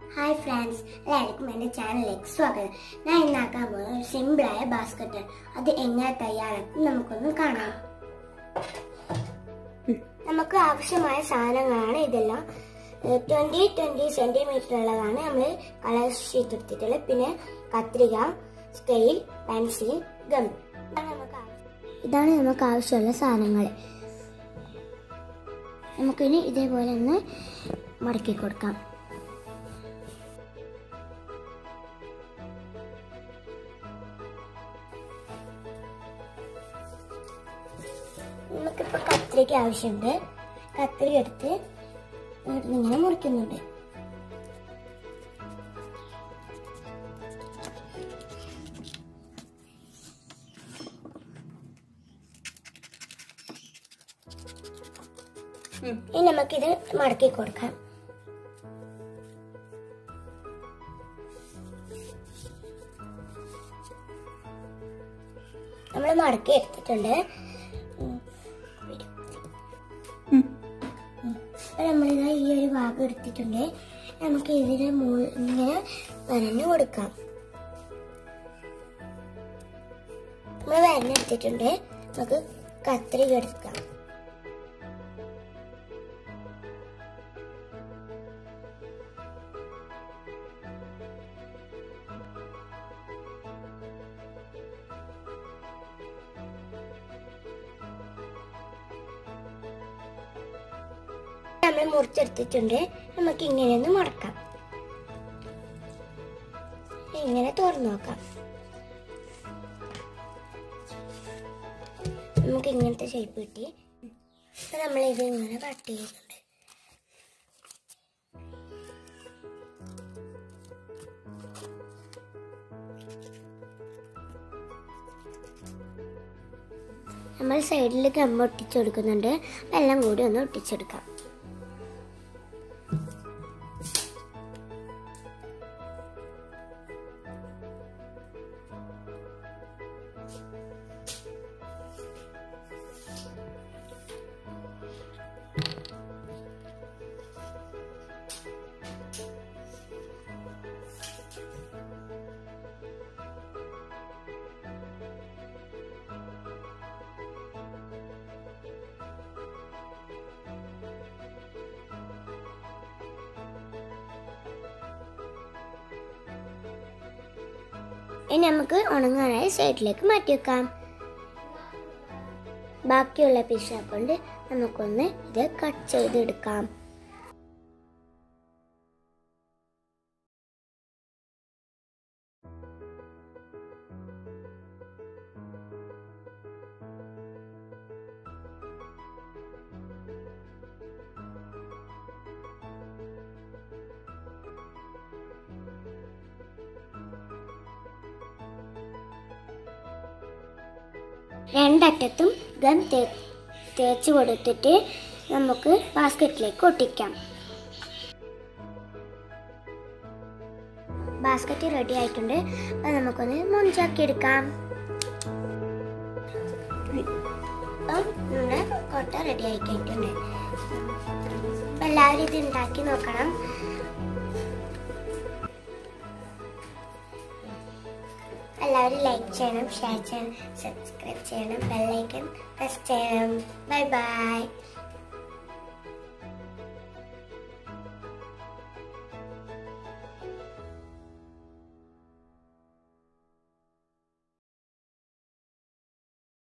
Hi friends എല്ലാവർക്കും എൻ്റെ ചാനലിലേക്ക് സ്വാഗതം ഞാൻ ഇന്നാക്കാൻ പോകുന്ന ഒരു സിമ്പിളായ ബാസ്ക്കറ്റ് അത് എങ്ങനെ തയ്യാറാക്കും നമുക്കൊന്ന് കാണാം ഉം. നമുക്ക് ആവശ്യമായ സാധനങ്ങളാണ് ഇതെല്ലാം ട്വൻറ്റി ട്വൻറ്റി സെൻറ്റിമീറ്റർ ഉള്ളതാണ് നമ്മൾ കളർ ഷീറ്റ് എടുത്തിട്ടുള്ളത് പിന്നെ കത്രിക സ്കെയിൽ പെൻസിൽ ഗം ഇതാണ് നമുക്ക് ആവശ്യം- ഇതാണ് നമുക്ക് ആവശ്യമുള്ള സാധനങ്ങൾ നമുക്കിനി ഇതേപോലെ ഒന്ന് മടക്കി കൊടുക്കാം നമുക്കിപ്പോൾ കത്രിക ആവശ്യമുണ്ട് കത്രിക എടുത്ത് ഇവിടുന്ന് ഇങ്ങനെ മുറിക്കുന്നുണ്ട് ഇനി നമുക്കിത് മടക്കി കൊടുക്കാം നമ്മൾ മടക്കി എടുത്തിട്ടുണ്ട് ഉം. അപ്പൊ നമ്മളിതാ ഈ ഒരു ഭാഗം എടുത്തിട്ടുണ്ട് നമുക്ക് ഇതിന് മുകളിൽ ഇങ്ങനെ വരഞ്ഞു കൊടുക്കാം നമ്മൾ വരഞ്ഞെടുത്തിട്ടുണ്ട് നമുക്ക് കത്രിക എടുക്കാം നമ്മൾ മുറിച്ചെടുത്തിട്ടുണ്ട് നമുക്ക് ഇങ്ങനെ ഒന്ന് മടക്കാം ഇങ്ങനെ തുറന്നു നോക്കാം നമുക്ക് ഇങ്ങനത്തെ ഷേപ്പ് കിട്ടി അപ്പൊ നമ്മൾ ഇത് ഇങ്ങനെ കട്ട് ചെയ്യുന്നുണ്ട് നമ്മൾ സൈഡിൽ ഗമ്മ ഒട്ടിച്ചു കൊടുക്കുന്നുണ്ട് അപ്പൊ എല്ലാം കൂടി ഒന്ന് ഒട്ടിച്ചെടുക്കാം ഇനി നമുക്ക് ഉണങ്ങാനായി സൈഡിലേക്ക് മാറ്റി വെക്കാം ബാക്കിയുള്ള പീസ് കൊണ്ട് നമുക്കൊന്ന് ഇത് കട്ട് ചെയ്തെടുക്കാം രണ്ടറ്റത്തും ഗം തേ തേച്ച് കൊടുത്തിട്ട് നമുക്ക് ബാസ്ക്കറ്റിലേക്ക് ഒട്ടിക്കാം ബാസ്ക്കറ്റ് റെഡി ആയിട്ടുണ്ട് അത് നമുക്കൊന്ന് മുഞ്ചാക്കി എടുക്കാം അപ്പം നമ്മുടെ കൊട്ട റെഡി ആയി കഴിഞ്ഞിട്ടുണ്ട് അപ്പം എല്ലാവരും ഇത് ഉണ്ടാക്കി നോക്കണം എല്ലാവരും ലൈക്ക് ചെയ്യണം ഷെയർ ചെയ്യണം സബ്സ്ക്രൈബ് ചെയ്യണം ബെല്ലൈക്കൺ പ്രസ് ചെയ്യണം ബൈ ബൈ